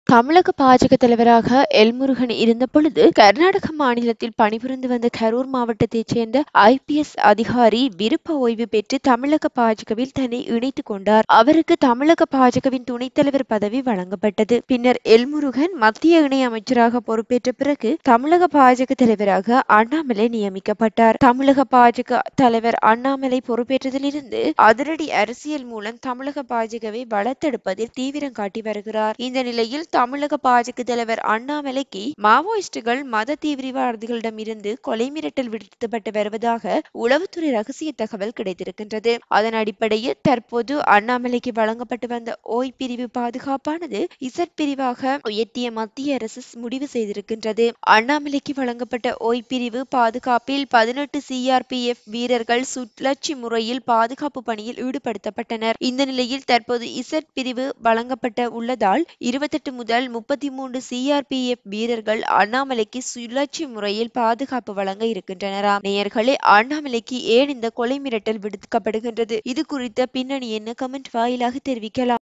தமிழக பாஜக தலைவராக எல்முருகன் இருந்த பொழுது கர்நாடக மாநிலத்தில் பணிபுரிந்து வந்த கரூர் மாவட்டத்தைச் சேர்ந்த ஐபிஎஸ் அதிகாரி விருப்ப ஓய்வு பெற்று தமிழக பாஜகவில் தன்னை இணைத்துக் கொண்டார் அவருக்கு தமிழக பாஜகவின் துணைத் தலைவர் பதவி வழங்கப்பட்டது பின்னர் எல்முருகன் மத்திய இணை அமைச்சராக பொறுப்பேற்ற பிறகு தமிழக பாஜக தலைவராக அண்ணாமலை நியமிக்கப்பட்டார் தமிழக பாஜக தலைவர் அண்ணாமலை பொறுப்பேற்றதிலிருந்து அதிரடி அரசியல் மூலம் தமிழக பாஜகவை வளர்த்தெடுப்பதில் தீவிரம் காட்டி வருகிறார் இந்த நிலையில் தமிழக பாஜக தலைவர் அண்ணாமலைக்கு மாவோயிஸ்டுகள் மத தீவிரவாதிகளிடமிருந்து கொலை மிரட்டல் விடுக்கப்பட்டு வருவதாக உளவுத்துறை ரகசிய தகவல் கிடைத்திருக்கின்றது அதன் அடிப்படையில் தற்போது அண்ணாமலைக்கு வழங்கப்பட்டு வந்த ஓய் பிரிவு பாதுகாப்பானது இசட் பிரிவாக உயர்த்திய மத்திய அரசு முடிவு செய்திருக்கின்றது அண்ணாமலைக்கு வழங்கப்பட்ட ஓய் பிரிவு பாதுகாப்பில் பதினெட்டு சிஆர்பிஎஃப் வீரர்கள் சுழற்சி முறையில் பாதுகாப்பு பணியில் ஈடுபடுத்தப்பட்டனர் இந்த நிலையில் தற்போது இசட் பிரிவு வழங்கப்பட்ட உள்ளதால் இருபத்தெட்டு முதல் முப்பத்தி மூன்று சிஆர்பிஎஃப் வீரர்கள் அண்ணாமலைக்கு சுழற்சி முறையில் பாதுகாப்பு வழங்க இருக்கின்றனராம் நேயர்களே அண்ணாமலைக்கு ஏன் இந்த கொலை மிரட்டல் விடுக்கப்படுகின்றது இது குறித்த பின்னணி என்ன கமெண்ட் வாயிலாக தெரிவிக்கலாம்